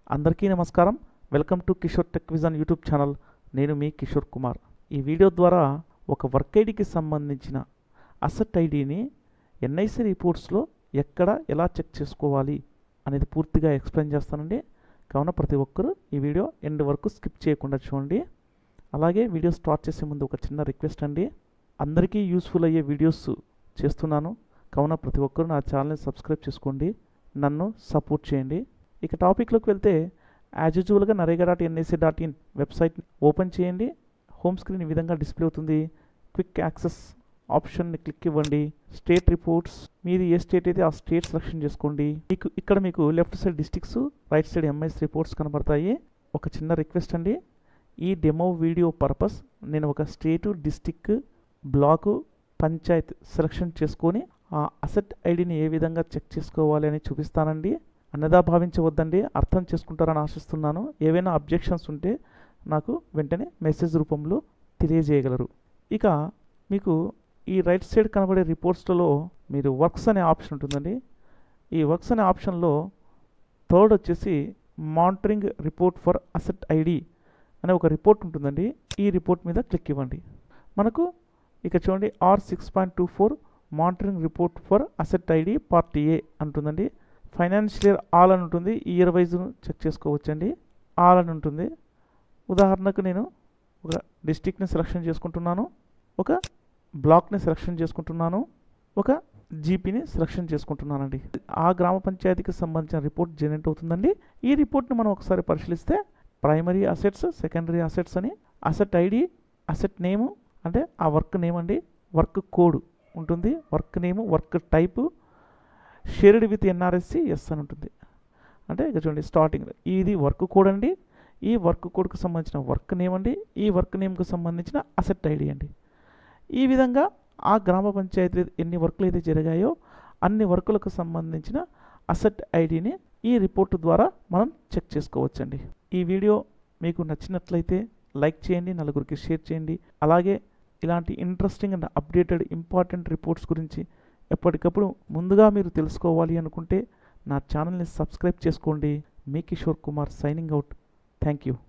అందరికీ నమస్కారం welcome to Kishore tech vision YouTube channel నేను మీ కిషోర్ కుమార్ ఈ వీడియో ద్వారా ఒక వర్క్ ఐడికి సంబంధించిన అసెట్ ఐడిని ఎన్ఐసి రిపోర్ట్స్లో ఎక్కడ ఎలా చెక్ చేసుకోవాలి అనేది పూర్తిగా ఎక్స్ప్లెయిన్ చేస్తానండి కావున ప్రతి ఒక్కరూ ఈ వీడియో ఎండ్ వరకు స్కిప్ చేయకుండా చూడండి అలాగే వీడియో స్టార్ట్ చేసే ముందు ఒక చిన్న రిక్వెస్ట్ అండి అందరికీ యూస్ఫుల్ అయ్యే వీడియోస్ చేస్తున్నాను కావున ప్రతి ఒక్కరూ నా ఛానల్ని సబ్స్క్రైబ్ చేసుకోండి నన్ను సపోర్ట్ చేయండి ఇక టాపిక్లోకి వెళ్తే యాజ్ యూజువల్గా NREGA dot NIC dot in website open చేయండి హోమ్ స్క్రీన్ ఈ విధంగా డిస్ప్లే అవుతుంది క్విక్ యాక్సెస్ ఆప్షన్ని క్లిక్ ఇవ్వండి స్టేట్ రిపోర్ట్స్ మీది ఏ స్టేట్ అయితే ఆ స్టేట్ సెలెక్షన్ చేసుకోండి మీకు ఇక్కడ మీకు left side districts right side MIS reports కనబడతాయి ఒక చిన్న రిక్వెస్ట్ అండి ఈ డెమో వీడియో పర్పస్ నేను ఒక state district block panchayat selection చేసుకొని ఆ అసెట్ ఐడిని ఏ విధంగా చెక్ చేసుకోవాలి అని చూపిస్తానండి అన్నదా భావించవద్దండి అర్థం చేసుకుంటారని ఆశిస్తున్నాను ఏవైనా అబ్జెక్షన్స్ ఉంటే నాకు వెంటనే మెసేజ్ రూపంలో తెలియజేయగలరు ఇక మీకు ఈ రైట్ సైడ్ కనబడే రిపోర్ట్స్లలో మీరు వర్క్స్ అనే ఆప్షన్ ఉంటుందండి ఈ వర్క్స్ అనే ఆప్షన్లో థర్డ్ వచ్చేసి monitoring report for asset ID అనే ఒక రిపోర్ట్ ఉంటుందండి ఈ రిపోర్ట్ మీద క్లిక్ ఇవ్వండి మనకు ఇక చూడండి R six point two four monitoring report for asset ID part A అంటుందండి ఫైనాన్షియల్ ఇయర్ ఆల్ అని ఉంటుంది ఇయర్ వైజ్ చెక్ చేసుకోవచ్చండి ఆల్ అని ఉంటుంది ఉదాహరణకు నేను ఒక డిస్టిక్ని సెలెక్షన్ చేసుకుంటున్నాను ఒక బ్లాక్ని సెలెక్షన్ చేసుకుంటున్నాను ఒక జీపీని సెలెక్షన్ చేసుకుంటున్నానండి ఆ గ్రామ పంచాయతీకి సంబంధించిన రిపోర్ట్ జనరేట్ అవుతుందండి ఈ రిపోర్ట్ని మనం ఒకసారి పరిశీలిస్తే ప్రైమరీ అసెట్స్ సెకండరీ అసెట్స్ అని అసెట్ ఐడి అసెట్ నేము అంటే ఆ వర్క్ నేమ్ అండి వర్క్ కోడ్ ఉంటుంది work name work type shared with NRSC S అని ఉంటుంది అంటే ఇక చూడండి స్టార్టింగ్ ఇది వర్క్ కోడ్ అండి ఈ వర్క్ కోడ్కి సంబంధించిన వర్క్ నేమ్ అండి ఈ వర్క్ నేమ్కి సంబంధించిన అసెట్ ఐడి అండి ఈ విధంగా ఆ గ్రామ పంచాయతీ ఎన్ని వర్కులు అయితే జరిగాయో అన్ని వర్కులకు సంబంధించిన అసెట్ ఐడిని ఈ రిపోర్టు ద్వారా మనం చెక్ చేసుకోవచ్చండి ఈ వీడియో మీకు నచ్చినట్లయితే లైక్ చేయండి నలుగురికి షేర్ చేయండి అలాగే ఇలాంటి interesting and updated important reports గురించి ఎప్పటికప్పుడు ముందుగా మీరు తెలుసుకోవాలి అనుకుంటే నా ఛానల్ని సబ్స్క్రైబ్ చేసుకోండి మీ Kishore Kumar signing out thank you